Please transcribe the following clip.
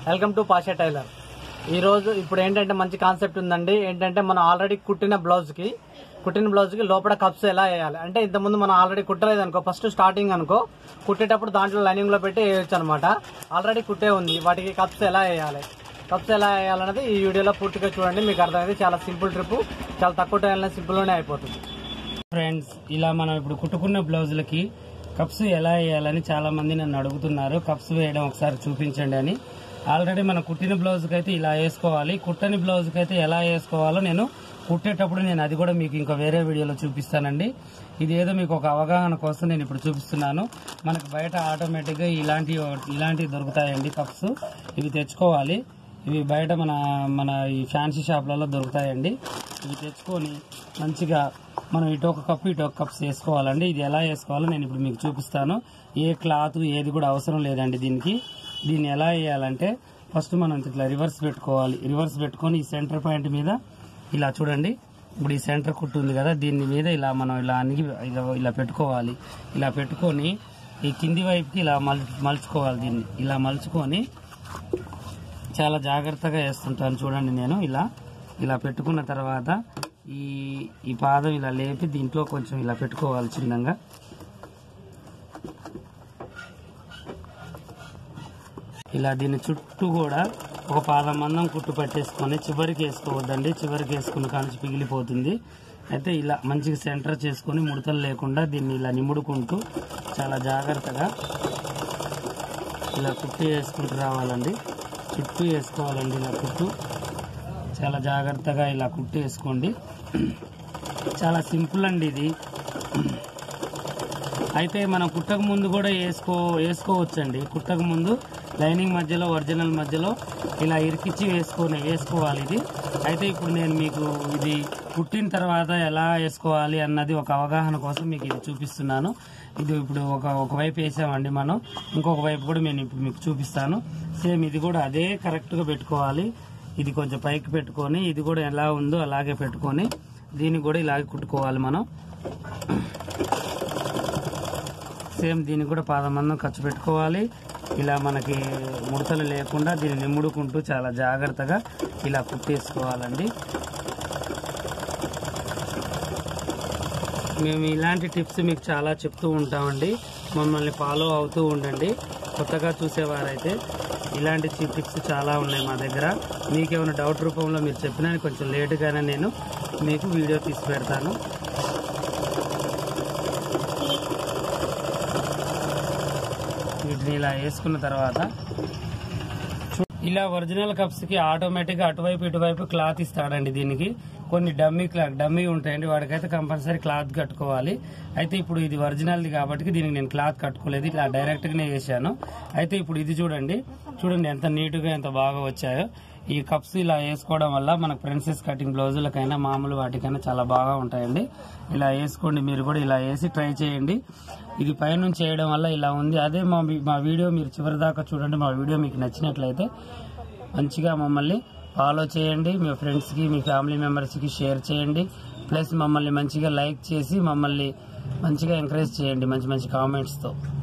welcome to Pasha tailor ఈ రోజు ఇప్పుడు ఏంటంటే మంచి కాన్సెప్ట్ ఉందండి ఏంటంటే మనం ఆల్రెడీ కుట్టిన బ్లౌజ్ కి కుట్టిన బ్లౌజ్ కి లోపల కప్స్ ఎలా వేయాలి అంటే ఇంతకుముందు మనం ఆల్రెడీ కుట్టలేదు అనుకో ఫస్ట్ స్టార్టింగ్ అనుకో కుట్టేటప్పుడు దాంట్లో లైనింగ్ లో పెట్టి వేయొచ్చు అనమాట ఆల్రెడీ కుట్టే ఉంది వాటికి కప్స్ ఎలా వేయాలి కప్స్ ఎలా వేయాలన్నది ఈ వీడియోలో పూర్తిగా చూడండి మీకు అర్థమైంది చాలా సింపుల్ ట్రిప్ చాలా తక్కువ టైంలో సింపుల్ లోనే అయిపోతుంది ఫ్రెండ్స్ ఇలా మనం ఇప్పుడు కుట్టుకున్న బ్లౌజులకి కప్స్ ఎలా వేయాలని చాలా మంది నన్ను అడుగుతున్నారు కప్స్ వేయడం ఒకసారి చూపించండి అని ఆల్రెడీ మనం కుట్టిన బ్లౌజ్కి అయితే ఇలా వేసుకోవాలి కుట్టని బ్లౌజ్కి అయితే ఎలా వేసుకోవాలో నేను కుట్టేటప్పుడు నేను అది కూడా మీకు ఇంకా వేరే వీడియోలో చూపిస్తానండి ఇది ఏదో మీకు ఒక అవగాహన కోసం నేను ఇప్పుడు చూపిస్తున్నాను మనకు బయట ఆటోమేటిక్గా ఇలాంటి ఇలాంటివి దొరుకుతాయండి కప్స్ ఇవి తెచ్చుకోవాలి ఇవి బయట మన మన ఈ ఫ్యాన్సీ షాప్లలో దొరుకుతాయండి ఇవి తెచ్చుకొని మంచిగా మనం ఇటు ఒక కప్పు ఇటు ఒక కప్స్ వేసుకోవాలండి ఇది ఎలా వేసుకోవాలో నేను ఇప్పుడు మీకు చూపిస్తాను ఏ క్లాత్ ఏది కూడా అవసరం లేదండి దీనికి దీన్ని ఎలా వేయాలంటే ఫస్ట్ మనం ఇట్లా రివర్స్ పెట్టుకోవాలి రివర్స్ పెట్టుకొని ఈ సెంటర్ పాయింట్ మీద ఇలా చూడండి ఇప్పుడు ఈ సెంటర్ కుట్టు ఉంది కదా దీని మీద ఇలా మనం ఇలా అనిగి ఇలా ఇలా పెట్టుకోవాలి ఇలా పెట్టుకొని ఈ కింది వైపుకి ఇలా మల్ మలుచుకోవాలి దీన్ని ఇలా మలుచుకొని చాలా జాగ్రత్తగా వేస్తుంటాను చూడండి నేను ఇలా ఇలా పెట్టుకున్న తర్వాత ఈ ఈ పాదం ఇలా లేపి దీంట్లో కొంచెం ఇలా పెట్టుకోవాలి చిన్నగా ఇలా దీని చుట్టూ కూడా ఒక పాదం మందం కుట్టు పట్టేసుకొని చివరికి వేసుకోవద్దండి చివరికి వేసుకుని కానించి పిగిలిపోతుంది అయితే ఇలా మంచిగా సెంటర్ చేసుకొని ముడతలు లేకుండా దీన్ని ఇలా నిముడుకుంటూ చాలా జాగ్రత్తగా ఇలా కుట్టు వేసుకుంటూ రావాలండి చుట్టూ వేసుకోవాలండి ఇలా కుట్టు చాలా జాగ్రత్తగా ఇలా కుట్టు వేసుకోండి చాలా సింపుల్ అండి ఇది అయితే మనం కుట్టక ముందు కూడా వేసుకో వేసుకోవచ్చండి కుట్టక ముందు లైనింగ్ మధ్యలో ఒరిజినల్ మధ్యలో ఇలా ఇరికిచ్చి వేసుకొని వేసుకోవాలి ఇది అయితే ఇప్పుడు నేను మీకు ఇది కుట్టిన తర్వాత ఎలా వేసుకోవాలి అన్నది ఒక అవగాహన కోసం మీకు ఇది చూపిస్తున్నాను ఇది ఇప్పుడు ఒక ఒకవైపు వేసామండి మనం ఇంకొక వైపు కూడా నేను ఇప్పుడు మీకు చూపిస్తాను సేమ్ ఇది కూడా అదే కరెక్ట్గా పెట్టుకోవాలి ఇది కొంచెం పైకి పెట్టుకొని ఇది కూడా ఎలా ఉందో అలాగే పెట్టుకొని దీన్ని కూడా ఇలాగే కుట్టుకోవాలి మనం సేమ్ దీనికి కూడా పాదమందం ఖర్చు పెట్టుకోవాలి ఇలా మనకి ముడతలు లేకుండా దీన్ని నిమ్ముడుకుంటూ చాలా జాగ్రత్తగా ఇలా కుట్టేసుకోవాలండి మేము ఇలాంటి టిప్స్ మీకు చాలా చెప్తూ ఉంటామండి మమ్మల్ని ఫాలో అవుతూ ఉండండి కొత్తగా చూసేవారైతే ఇలాంటి టిప్స్ చాలా ఉన్నాయి మా దగ్గర మీకేమైనా డౌట్ రూపంలో మీరు చెప్పినా కొంచెం లేటుగానే నేను మీకు వీడియో తీసి పెడతాను వీటిని ఇలా వేసుకున్న తర్వాత చూ- ఇలా ఒరిజినల్ కప్స్ కి ఆటోమేటిక్ గా అటువైపు ఇటువైపు క్లాత్ ఇస్తాడండి దీనికి కొన్ని డమ్మీ క్లాత్ డమ్మీ ఉంటాయండి వాడికైతే కంపల్సరీ క్లాత్ కట్టుకోవాలి అయితే ఇప్పుడు ఇది ఒరిజినల్ది కాబట్టి దీనికి నేను క్లాత్ కట్టుకోలేదు ఇలా డైరెక్ట్ గానే వేసాను అయితే ఇప్పుడు ఇది చూడండి చూడండి ఎంత నీట్ గా ఎంత బాగా వచ్చాయో ఈ కప్స్ ఇలా వేసుకోవడం వల్ల మనకు ప్రిన్సెస్ కటింగ్ బ్లౌజులకైనా మామూలు వాటికైనా చాలా బాగా ఉంటాయండి ఇలా వేసుకోండి మీరు కూడా ఇలా వేసి ట్రై చేయండి ఇది పైనుంచి చేయడం వల్ల ఇలా ఉంది అదే మా వి- మా వీడియో మీరు చివరి దాకా చూడండి మా వీడియో మీకు నచ్చినట్లయితే మంచిగా మమ్మల్ని ఫాలో చేయండి మీ ఫ్రెండ్స్కి మీ ఫ్యామిలీ మెంబర్స్కి షేర్ చేయండి ప్లస్ మమ్మల్ని మంచిగా లైక్ చేసి మమ్మల్ని మంచిగా ఎంకరేజ్ చేయండి మంచి మంచి కామెంట్స్తో